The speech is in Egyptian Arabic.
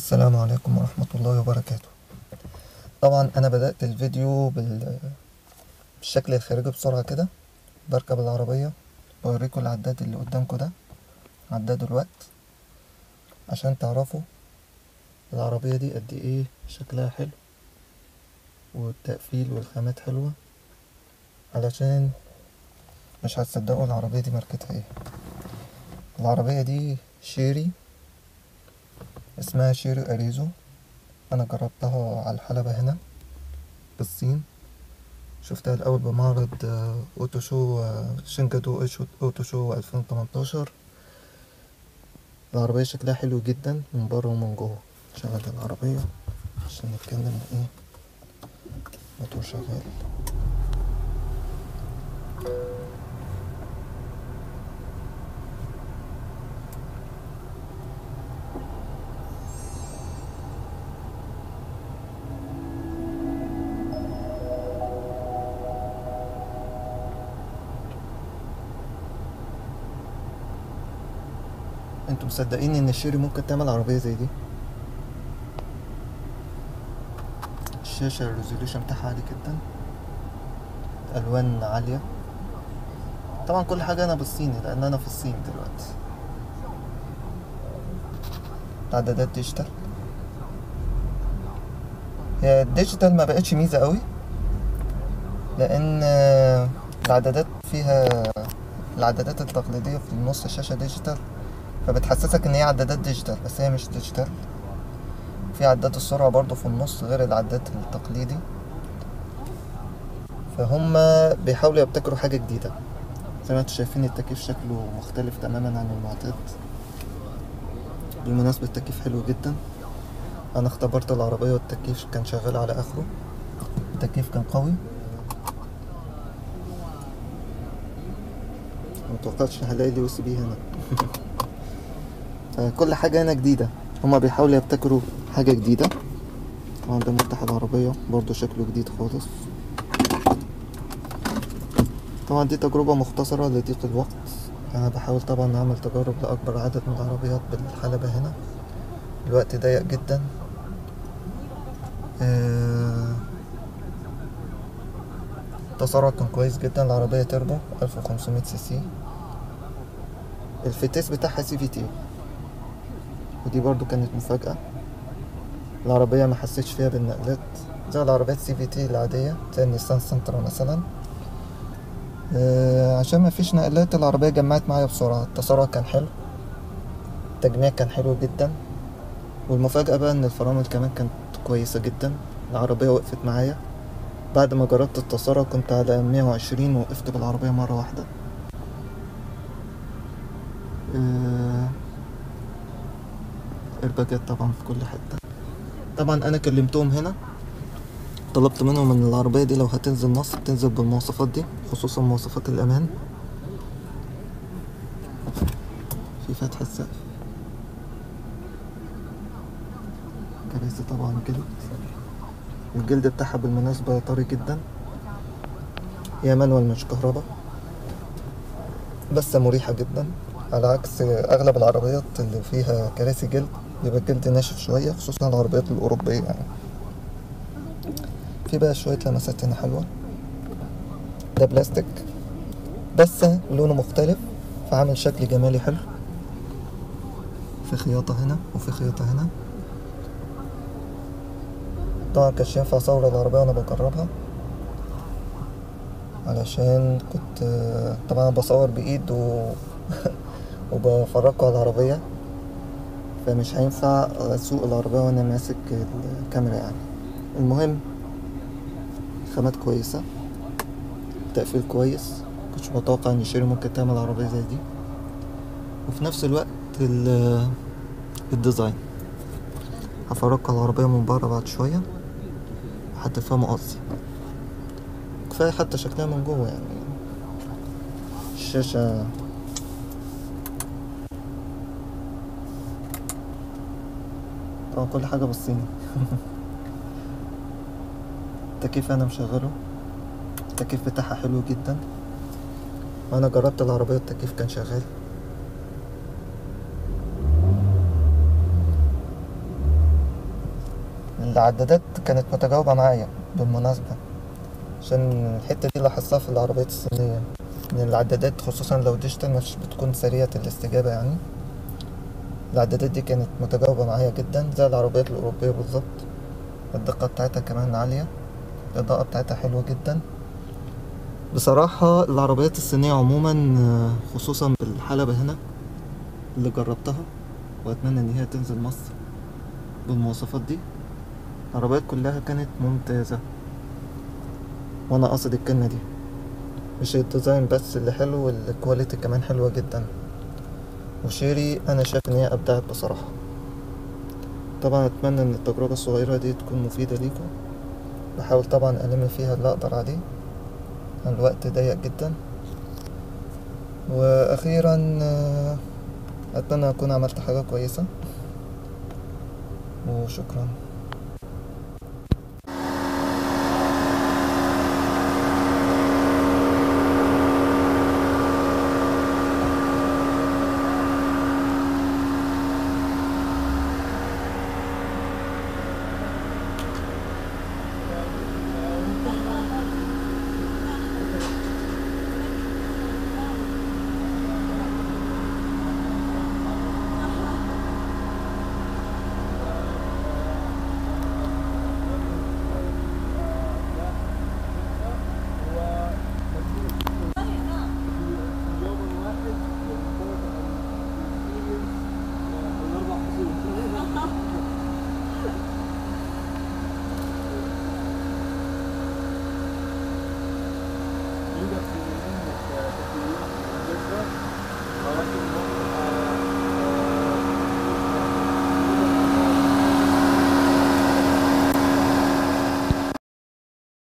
السلام عليكم ورحمة الله وبركاته طبعا أنا بدأت الفيديو بال... بالشكل الخارجي بسرعة كده بركب العربية بوريكم العداد اللي قدامكم ده عداد الوقت عشان تعرفوا العربية دي قد ايه شكلها حلو والتقفيل والخامات حلوة علشان مش هتصدقوا العربية دي ماركتها ايه العربية دي شيري اسمها شيري اريزو انا جربتها على الحلبة هنا بالصين شفتها الاول بمعرض آه، اوتو شو آه، شنجدو إيشو- اوتو شو 2018 العربية شكلها حلو جدا من بره ومن جوه شغل العربية عشان نتكلم ايه موتور شغال انتوا مصدقين ان الشيري ممكن تعمل عربية زي دي الشاشة الريزوليوشن بتاعها عالي جدا الوان عالية طبعا كل حاجة انا بالصيني لان انا في الصين دلوقتي اعدادات ديجيتال هي الديجيتال ما بقتش ميزة قوي لان آه، العدادات فيها العدادات التقليدية في النص الشاشة ديجيتال فبتحسسك ان هي عدادات ديجيتال بس هي مش ديجيتال في عداد السرعة برضو في النص غير العداد التقليدي فهم بيحاولوا يبتكروا حاجة جديدة زي ما انتوا شايفين التكييف شكله مختلف تماما عن المعتاد بالمناسبة التكييف حلو جدا انا اختبرت العربية والتكييف كان شغال على اخره التكييف كان قوي متوقعتش هلاقي اليو اس بي هنا كل حاجة هنا جديدة هما بيحاولوا يبتكروا حاجة جديدة طبعا ده مفتاح العربية برضو شكله جديد خالص طبعا دي تجربة مختصرة لضيق الوقت أنا بحاول طبعا أعمل تجارب لأكبر عدد من العربيات بالحلبة هنا الوقت ضيق جدا آه، التسارع كان كويس جدا العربية تربو 1500 سي سي الفتيس بتاعها سي في تي ودي برضو كانت مفاجأة العربية ما حسيتش فيها بالنقلات زي العربيات سي في تي العادية زي النيسان سنترا مثلا آه، عشان ما فيش نقلات العربية جمعت معايا بسرعة التسارع كان حلو التجميع كان حلو جدا والمفاجأة بقى ان الفرامل كمان كانت كويسة جدا العربية وقفت معايا بعد ما جربت التسارع كنت على 120 ووقفت بالعربية مرة واحدة آه، ايرباجات طبعا في كل حتة طبعا انا كلمتهم هنا طلبت منهم ان العربية دي لو هتنزل مصر تنزل بالمواصفات دي خصوصا مواصفات الامان في فتح السقف كراسي طبعا جلد الجلد بتاعها بالمناسبة طري جدا هي مانوال مش كهرباء بس مريحة جدا على عكس أغلب العربيات اللي فيها كراسي جلد بيبقى الجلد ناشف شوية خصوصا العربيات الأوروبية يعني في بقى شوية لمسات هنا حلوة ده بلاستيك بس لونه مختلف فعامل شكل جمالي حلو في خياطة هنا وفي خياطة هنا طبعا كانش ينفع اصور العربية وانا بجربها علشان كنت طبعا بصور بايد و... وبفرجكوا على العربية فمش هينفع اسوق العربية وانا ماسك الكاميرا يعني المهم خامات كويسة تقفيل كويس كنتش متوقع ان شيري ممكن تعمل عربية زي دي وفي نفس الوقت ال- الديزاين هفرجكوا على العربية من بره بعد شوية هتفهموا قصدي كفاية حتى شكلها من جوه يعني الشاشة طبعا كل حاجة بالصيني التكييف أنا مشغله التكييف بتاعها حلو جدا وأنا جربت العربية التكييف كان شغال العدادات كانت متجاوبة معايا بالمناسبة عشان الحتة دي لاحظتها في العربيات الصينية إن العدادات خصوصا لو ديجيتال مش بتكون سريعة الاستجابة يعني العدادات دي كانت متجاوبة معايا جدا زي العربيات الأوروبية بالظبط الدقة بتاعتها كمان عالية الإضاءة بتاعتها حلوة جدا بصراحة العربيات الصينية عموما آه، خصوصا بالحلبة هنا اللي جربتها وأتمنى إن هي تنزل مصر بالمواصفات دي العربيات كلها كانت ممتازة وأنا قصد الكلمة دي مش الديزاين بس اللي حلو والكواليتي كمان حلوة جدا وشيري أنا شايف إن هي أبدعت بصراحة طبعا أتمنى إن التجربة الصغيرة دي تكون مفيدة ليكم بحاول طبعا ألم فيها اللي أقدر عليه الوقت ضيق جدا وأخيرا آه، أتمنى أكون عملت حاجة كويسة وشكرا